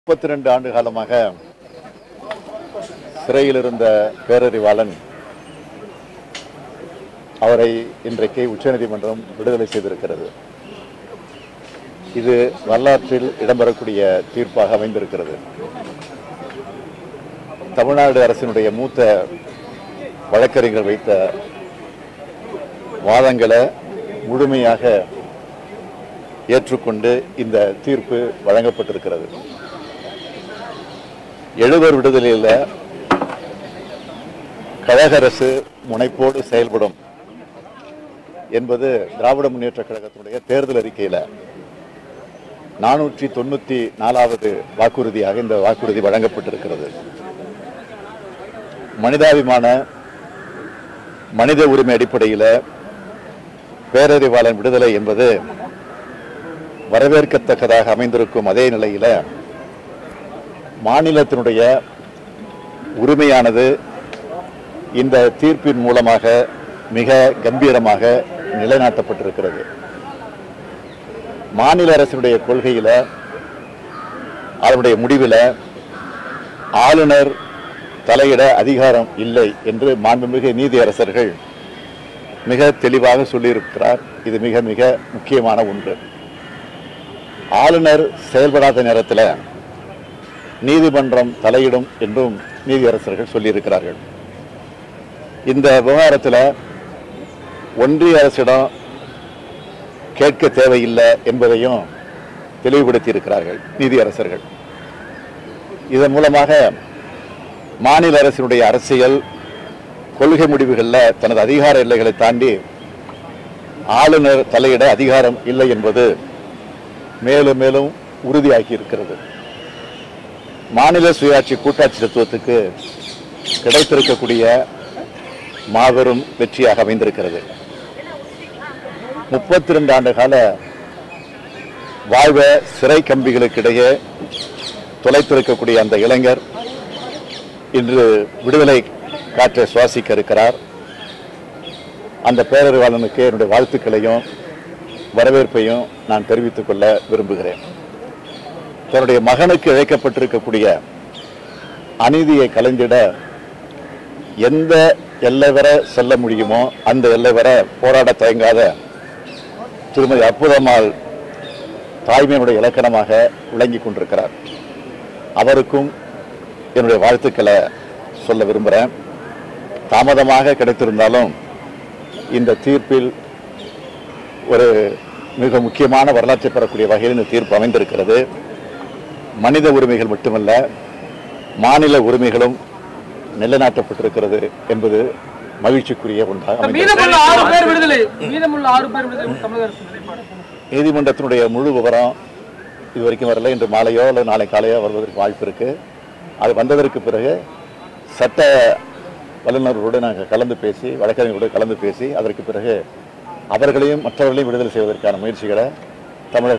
முப்பத்தி ரெண்டு ஆண்டு காலமாக சிறையில் இருந்த பேரறிவாளன் அவரை இன்றைக்கு உச்சநீதிமன்றம் விடுதலை செய்திருக்கிறது இது வரலாற்றில் இடம்பெறக்கூடிய தீர்ப்பாக அமைந்திருக்கிறது தமிழ்நாடு அரசினுடைய மூத்த வழக்கறிஞர் வைத்த வாதங்களை முழுமையாக ஏற்றுக்கொண்டு இந்த தீர்ப்பு வழங்கப்பட்டிருக்கிறது எழுவர் விடுதலையில் கழக அரசு முனைப்போடு செயல்படும் என்பது திராவிட முன்னேற்ற கழகத்தினுடைய தேர்தல் அறிக்கையில் நானூற்றி தொண்ணூற்றி நாலாவது வாக்குறுதியாக இந்த வாக்குறுதி வழங்கப்பட்டிருக்கிறது மனிதாபிமான மனித உரிமை அடிப்படையில் பேரறிவாளன் விடுதலை என்பது வரவேற்கத்தக்கதாக அமைந்திருக்கும் அதே நிலையில மாநிலத்தினுடைய உரிமையானது இந்த தீர்ப்பின் மூலமாக மிக கம்பீரமாக நிலைநாட்டப்பட்டிருக்கிறது மாநில அரசினுடைய கொள்கையில அதனுடைய முடிவில் ஆளுநர் தலையிட அதிகாரம் இல்லை என்று மாண்புமிகு நீதியரசர்கள் மிக தெளிவாக சொல்லியிருக்கிறார் இது மிக மிக முக்கியமான ஒன்று ஆளுநர் செயல்படாத நேரத்தில் நீதிமன்றம் தலையிடும் என்றும் நீதியரசர்கள் சொல்லியிருக்கிறார்கள் இந்த விவகாரத்தில் ஒன்றிய அரசிடம் கேட்க தேவையில்லை என்பதையும் தெளிவுபடுத்தி இருக்கிறார்கள் நீதியரசர்கள் இதன் மூலமாக மாநில அரசினுடைய அரசியல் கொள்கை முடிவுகளில் தனது அதிகார எல்லைகளை தாண்டி ஆளுநர் தலையிட அதிகாரம் இல்லை என்பது மேலும் மேலும் உறுதியாகி இருக்கிறது மாநில சுயாட்சி கூட்டாட்சி தத்துவத்துக்கு கிடைத்திருக்கக்கூடிய மாபெரும் வெற்றியாக அமைந்திருக்கிறது முப்பத்தி ரெண்டு ஆண்டு கால வாழ்வ சிறை கம்பிகளுக்கிடையே தொலைத்திருக்கக்கூடிய அந்த இளைஞர் இன்று விடுதலை காற்றை சுவாசிக்க இருக்கிறார் அந்த பேரறிவாளனுக்கு என்னுடைய வாழ்த்துக்களையும் வரவேற்பையும் நான் தெரிவித்துக் கொள்ள விரும்புகிறேன் தன்னுடைய மகனுக்கு இழைக்கப்பட்டிருக்கக்கூடிய அநீதியை கலைந்திட எந்த எல்லை வரை செல்ல முடியுமோ அந்த எல்லை வரை போராட தயங்காத திருமதி அற்புதம்மாள் தாய்மையினுடைய இலக்கணமாக விளங்கி கொண்டிருக்கிறார் அவருக்கும் என்னுடைய வாழ்த்துக்களை சொல்ல விரும்புகிறேன் தாமதமாக கிடைத்திருந்தாலும் இந்த தீர்ப்பில் ஒரு மிக முக்கியமான வரலாற்றை பெறக்கூடிய வகையில் இந்த தீர்ப்பு அமைந்திருக்கிறது மனித உரிமைகள் மட்டுமல்ல மாநில உரிமைகளும் நிலைநாட்டப்பட்டிருக்கிறது என்பது மகிழ்ச்சிக்குரிய ஒன்றாக அமைந்திருக்கிறது. மீதமுள்ள ஆறு பேர் விடுதலை மீதமுள்ள ஆறு பேர் விடுதலை தமிழக அரசு நிலைப்பாடு நீதிமன்றத்தினுடைய முழு விவரம் இது வரைக்கும் வரல இன்று மாலையோ அல்லது நாளை காலையோ வருவதற்கு வாய்ப்பு இருக்கு அது வந்ததற்கு பிறகு சட்ட வல்லுநர்களோடு நாங்கள் கலந்து பேசி வழக்கறிஞர்களோடு கலந்து பேசி அதற்கு பிறகு அவர்களையும் மற்றவர்களையும் விடுதலை செய்வதற்கான முயற்சிகளை தமிழக